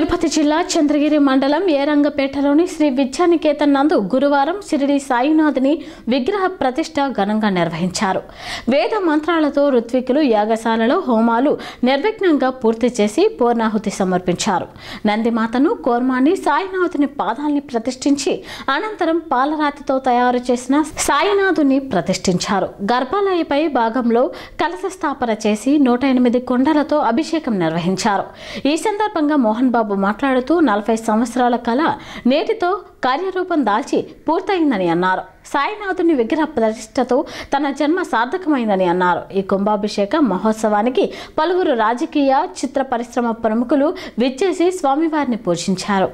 తిరుపతి జిల్లా చంద్రగిరి మండలం ఏరంగపేటలోని శ్రీ విద్యానికేతన్ నందు గురువారం షిరిడి సాయినాథుని విగ్రహ ప్రతిష్ట ఘనంగా నిర్వహించారు వేద మంత్రాలతో ఋత్వికులు యాగశాలలో హోమాలు నిర్విఘ్నంగా పూర్తి చేసి పూర్ణాహుతి సమర్పించారు నందిమాతను కోర్మాని సాయినాథుని పాదాల్ని ప్రతిష్ఠించి అనంతరం పాలరాతితో తయారు చేసిన సాయినాథుని ప్రతిష్ఠించారు గర్భాలయపై భాగంలో కలశ స్థాపన చేసి నూట ఎనిమిది కుండలతో అభిషేకం నిర్వహించారు ఈ సందర్భంగా మోహన్ బాబు మాట్లాడుతూ నలభై సంవత్సరాల కళ నేటితో కార్యరూపం దాల్చి పూర్తయిందని అన్నారు సాయినాథుని విగ్రహ ప్రతిష్టతో తన జన్మ సార్థకమైందని అన్నారు ఈ కుంభాభిషేక మహోత్సవానికి పలువురు రాజకీయ చిత్ర పరిశ్రమ ప్రముఖులు విచ్చేసి స్వామివారిని పూజించారు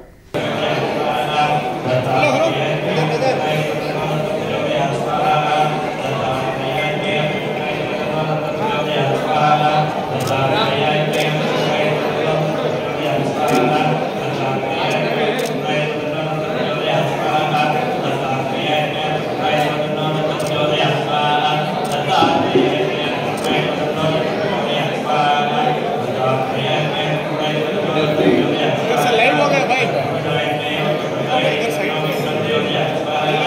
इधर से लाइव हो गया भाई इधर साइड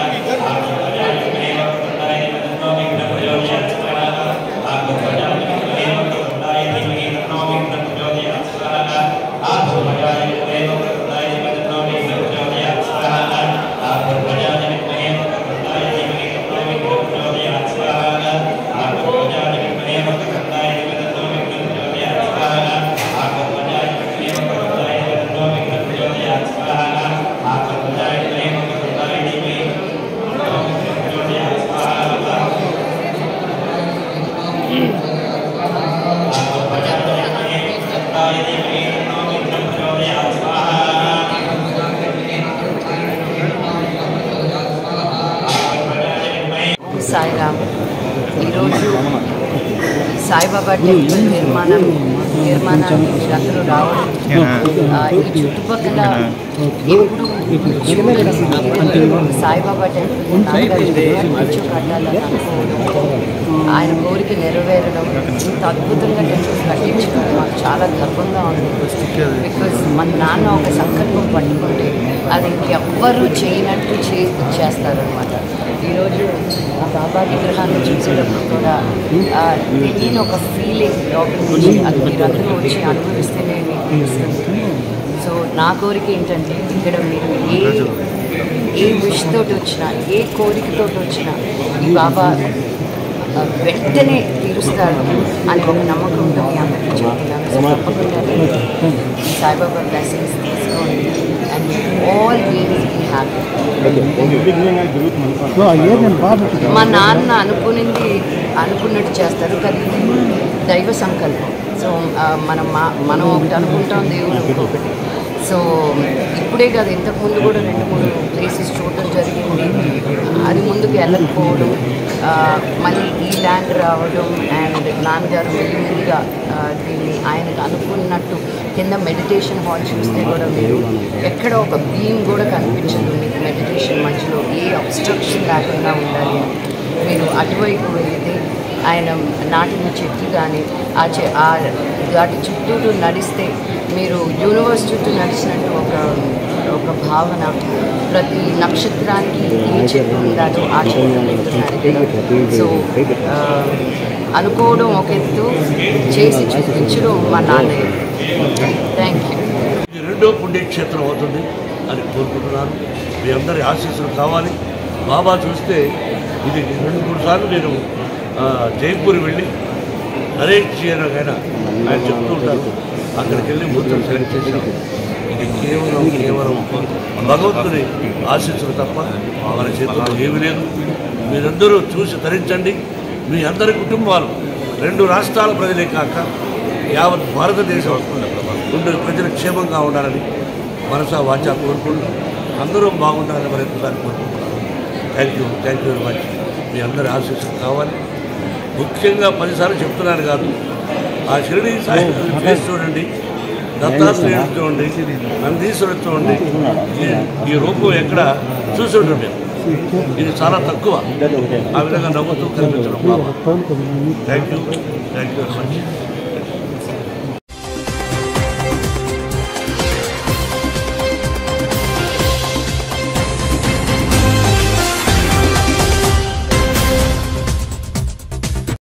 సాయిరామ్ ఈరోజు సాయిబాబా టెంపుల్ నిర్మాణం నిర్మాణానికి మీరందరూ రావడం ఆ, ఈ చుట్టుపక్కల ఎప్పుడు చూడని సాయిబాబా టెంపుల్ నాన్నగారు ఎప్పటి నుంచో కట్టాలని అనుకోవడం ఆయన కోరిక నెరవేరడం ఇంత అద్భుతంగా టెంపుల్ కట్టించడం మాకు చాలా గర్వంగా ఉంది బికాజ్ మన నాన్న ఒక సంకల్పం పట్టుకుంటే అది ఇంకెవ్వరూ చేయనట్టు చే చేస్తారనమాట ఈరోజు ఆ బాబా విగ్రహాన్ని చూసేటప్పుడు కూడా ఆ, తెలియని ఒక ఫీలింగ్ లోపల నుంచి అది మీరందరూ వచ్చి అనుభవిస్తేనే మీకు తెలుస్తుంది సో నా కోరిక ఏంటంటే ఇక్కడ మీరు ఏ ఏ విష్ తోటి వచ్చినా ఏ కోరికతోటి వచ్చినా ఈ బాబా ఆ, వెంటనే తీరుస్తాడు అని ఒక నమ్మకంతో మీ అందరికీ చెప్తున్నాను సో తప్పకుండా మీరు ఈ సాయిబాబా బ్లెస్సింగ్స్ తీసుకోండి and all beings be happy మా నాన్న అనుకునింది అనుకున్నట్టు చేస్తారు కానీ ఇది దైవ సంకల్పం సో ఆ, మనం మా- మనం ఒకటి అనుకుంటాం దేవుడు ఇంకొకటి సో ఇప్పుడే కాదు ఇంతకుముందు కూడా రెండు మూడు ప్లేసెస్ చూడటం జరిగింది అది ముందుకు వెళ్ళకపోవడం ఆ, మళ్ళీ ఈ ల్యాండ్ రావడం అండ్ నాన్నగారు మెల్లిమెల్లిగా ఆ, దీన్ని ఆయనకు అనుకున్నట్టు కింద మెడిటేషన్ హాల్ చూస్తే కూడా మీరు ఎక్కడ ఒక బీమ్ కూడా కనిపించదు మీకు మెడిటేషన్ మధ్యలో ఏ అబ్స్ట్రక్షన్ లేకుండా ఉండాలి అని. మీరు అటువైపు వెళితే ఆయన నాటిన చెట్లు కానీ ఆ చె ఆ వాటి చుట్టూరు నడిస్తే మీరు యూనివర్స్ చుట్టూ నడిచినట్టు ఒక ఒక భావన ప్రతి నక్షత్రానికి ఏ చెట్టు ఉండాలో ఆ చెట్టు పెడుతున్నారు ఇక్కడ. సో ఆ, అనుకోవడం ఒక ఎత్తు చేసి చూపించడం మా నాన్నయ్య థ్యాంక్ యూ ఇది రెండో పుణ్యక్షేత్రం అవుతుంది అని కోరుకుంటున్నాను మీ అందరి ఆశీస్సులు కావాలి బాబా చూస్తే ఇది రెండు మూడు సార్లు నేను ఆ, జైపూర్ వెళ్ళి నరేష్ చేయనకైనా ఆయన చెప్తూ ఉంటారు అక్కడికి వెళ్ళి మూర్తులు సెలెక్ట్ చేసినాం ఇది కేవలం కేవలం భగవంతుని ఆశీస్సులు తప్ప మన చేతుల్లో ఏమీ లేదు మీరందరూ చూసి తరించండి మీ అందరి కుటుంబాలు రెండు రాష్ట్రాల ప్రజలే కాక యావత్ భారతదేశం ఉండే ప్రజలు క్షేమంగా ఉండాలని మనసా వాచా కోరుకుంటూ అందరూ బాగుండాలని మరొకసారి కోరుకుంటున్నాను thank you thank you very much మీ అందరి ఆశీస్సులు కావాలి ముఖ్యంగా పదిసార్లు చెప్తున్నాను కాదు ఆ షిరిడి సాయి ఫేస్ చూడండి దత్తాత్రేయుడు చూడండి నందీశ్వరుడు చూడండి ఈ- ఈ రూపం ఎక్కడ చూసి ఉంటాం మేము ఇది చాలా తక్కువ ఆ విధంగా నవ్వుతూ కనిపించడం Baba thank you thank you very much